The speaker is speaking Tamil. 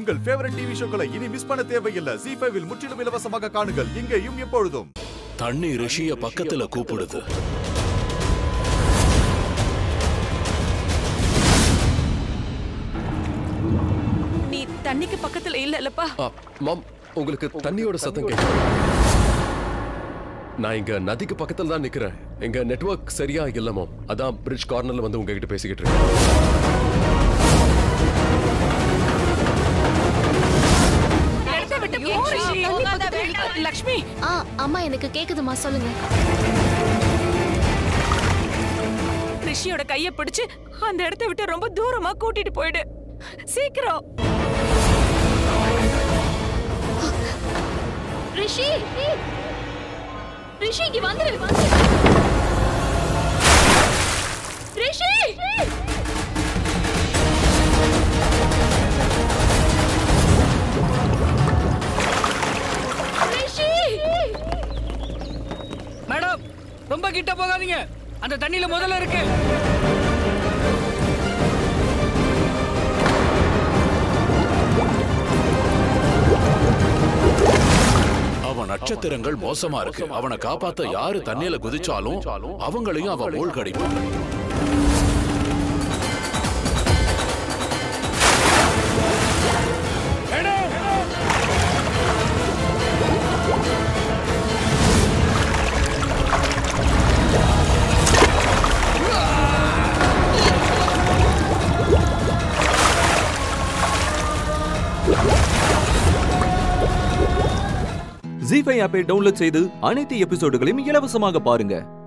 உங்கள் ஃபேவரட் டிவி ஷோக்களை இனி மிஸ் பண்ண தேவையில்லை ஜி ஃபைவில் முற்றிலும் இலவசமாக காணுங்கள் இங்கேயும் எப்பொழுதும் தண்ணி ரிஷிய பக்கத்துல கூப்பிடுது நீ தண்ணிக்கு பக்கத்துல இல்லல்லப்பா ஆ, மாம் உங்களுக்கு தண்ணியோட சத்தம் கேட்குது நான் இங்க நதிக்கு பக்கத்துல தான் நிக்கிறேன் எங்க நெட்வொர்க் சரியா இல்ல மாம் அதான் பிரிட்ஜ் கார்னர்ல வந்து உங்ககிட்ட பேசிக்கிட்டு இருக்கேன் இடத்த விட்டு போ, ரிஷி. லக்ஷ்மி ஆ அம்மா எனக்கு கேக்குதுமா சொல்லுங்க ரிஷியோட கைய பிடிச்சு அந்த இடத்த விட்டு ரொம்ப தூரமா கூட்டிட்டு போயிடு சீக்கிரம் ரிஷி ரிஷி இங்க வந்துரு வந்துரு ரிஷி ரிஷி மேடம் ரொம்ப கிட்ட போகாதீங்க அந்த தண்ணியில முதல்ல இருக்கு அவன் நட்சத்திரங்கள் மோசமா இருக்கு அவனை காப்பாத்த யாரு தண்ணியில குதிச்சாலும் அவங்களையும் அவன் மூழ்கடிப்பான் ஜி ஃபைவ் ஆப்பை டவுன்லோட் செய்து அனைத்து எபிசோடுகளையும் இலவசமாக பாருங்க